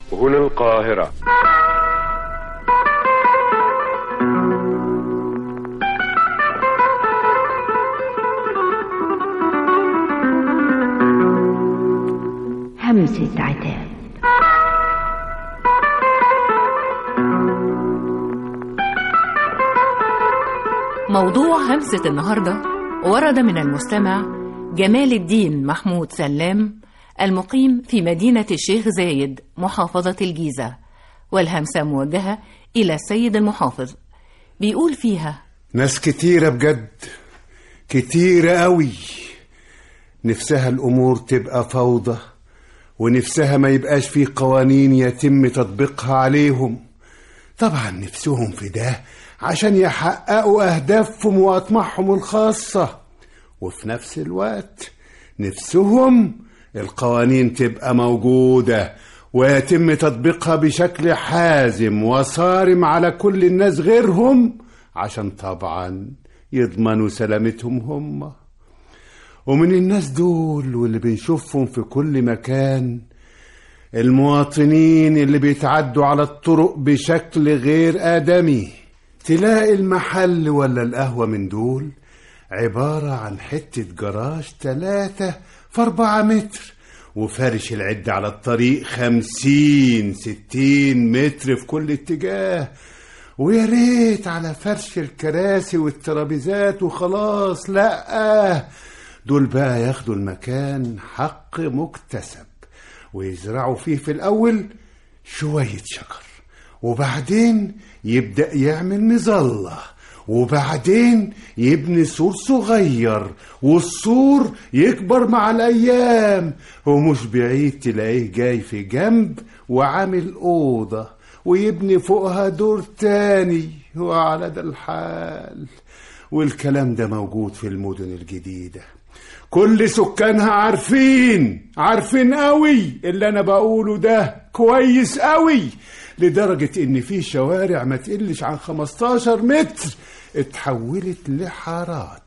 هنا القاهرة همسة عتاب موضوع همسة النهاردة ورد من المستمع جمال الدين محمود سلام المقيم في مدينة الشيخ زايد محافظة الجيزة والهمسة موجهة إلى السيد المحافظ بيقول فيها ناس كتيرة بجد كتيرة قوي نفسها الأمور تبقى فوضى ونفسها ما يبقاش في قوانين يتم تطبيقها عليهم طبعا نفسهم في ده عشان يحققوا أهدافهم وأطماعهم الخاصة وفي نفس الوقت نفسهم القوانين تبقى موجودة ويتم تطبيقها بشكل حازم وصارم على كل الناس غيرهم عشان طبعا يضمنوا سلامتهم هم ومن الناس دول واللي بنشوفهم في كل مكان المواطنين اللي بيتعدوا على الطرق بشكل غير آدمي تلاقي المحل ولا القهوة من دول عبارة عن حتة جراج تلاتة في أربعة متر وفارش العد على الطريق خمسين ستين متر في كل اتجاه ويا ريت على فرش الكراسي والترابيزات وخلاص لأ دول بقى ياخدوا المكان حق مكتسب ويزرعوا فيه في الأول شوية شجر وبعدين يبدأ يعمل مظلة وبعدين يبني سور صغير والسور يكبر مع الأيام ومش بعيد تلاقيه جاي في جنب وعامل أوضة ويبني فوقها دور تاني وعلى ده الحال والكلام ده موجود في المدن الجديدة كل سكانها عارفين عارفين قوي اللي انا بقوله ده كويس قوي لدرجة ان في شوارع ما تقلش عن 15 متر اتحولت لحارات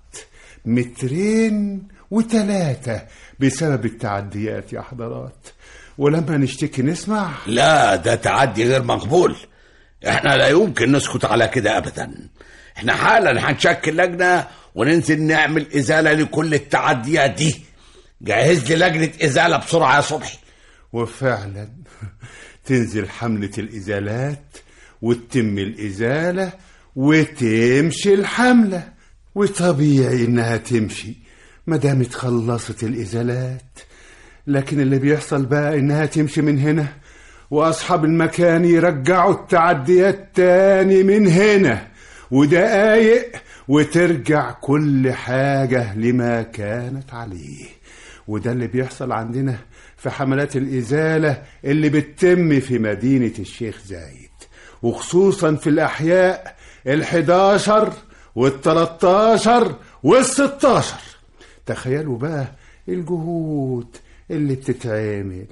مترين وتلاتة بسبب التعديات يا حضرات ولما نشتكي نسمع لا ده تعدي غير مقبول احنا لا يمكن نسكت على كده ابدا احنا حالا هنشكل لجنة وننزل نعمل ازالة لكل التعديات دي جهز لي لجنة ازالة بسرعة يا صبحي وفعلا تنزل حملة الإزالات وتتم الإزالة وتمشي الحملة وطبيعي إنها تمشي ما دامت خلصت الإزالات لكن اللي بيحصل بقى إنها تمشي من هنا وأصحاب المكان يرجعوا التعديات تاني من هنا ودقايق وترجع كل حاجة لما كانت عليه وده اللي بيحصل عندنا في حملات الإزالة اللي بتتم في مدينة الشيخ زايد وخصوصا في الأحياء الحداشر والتلاتاشر والستاشر تخيلوا بقى الجهود اللي بتتعمل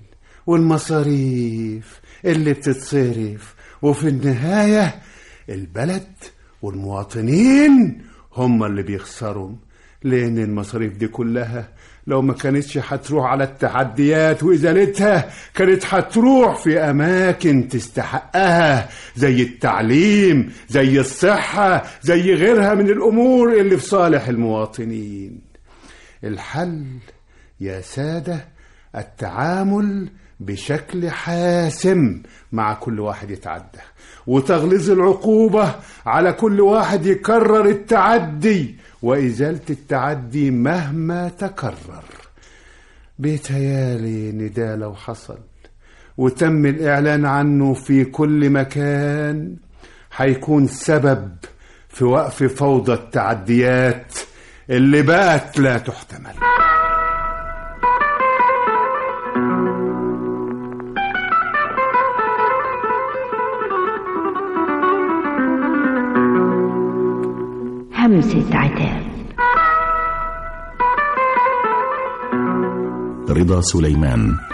والمصاريف اللي بتتصرف وفي النهاية البلد والمواطنين هم اللي بيخسروا لأن المصاريف دي كلها لو ما كانتش هتروح على التعديات وإزالتها كانت هتروح في أماكن تستحقها زي التعليم زي الصحة زي غيرها من الأمور اللي في صالح المواطنين الحل يا سادة التعامل بشكل حاسم مع كل واحد يتعدى وتغليظ العقوبة على كل واحد يكرر التعدي وإزالة التعدي مهما تكرر بيتهيالي إن ده لو حصل وتم الإعلان عنه في كل مكان هيكون سبب في وقف فوضى التعديات اللي بقت لا تحتمل همسة عتاب رضا سليمان